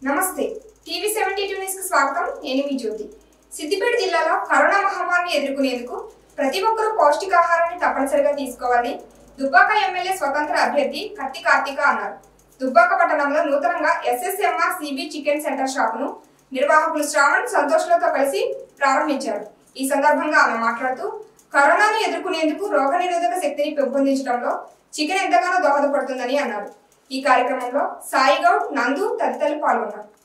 నమస్తే TV seventy two news కు స్వాగతం నేను మీ జ్యోతి సిద్దిపేట జిల్లాలో కరోనా మహమ్మారిని ఎదుర్కొనేందుకు ప్రతి ఒక్కరూ పౌష్టికాహారాన్ని తప్పనిసరిగా తీసుకోవాలని దుబ్బాక ఎమ్మెల్యే స్వతంత్ర అభ్యర్థి కత్తి కార్తీక అన్నారు దుబ్బాక పట్టణంలో నూతనంగా ఎస్ఎస్ఎంఆర్ సిబి చికెన్ సెంటర్ షాపును నిర్వాహకులు శ్రావణ్ సంతోష్లతో కలిసి ప్రారంభించారు ఈ సందర్భంగా ఆమె మాట్లాడుతూ కరోనాను ఎదుర్కొనేందుకు రోగనిరోధక శక్తిని పెంపొందించడంలో చికెన్ ఎంతగానో దోహదపడుతుందని అన్నారు ఈ కార్యక్రమంలో సాయి గౌడ్ నందు తదితరులు పాల్గొన్నారు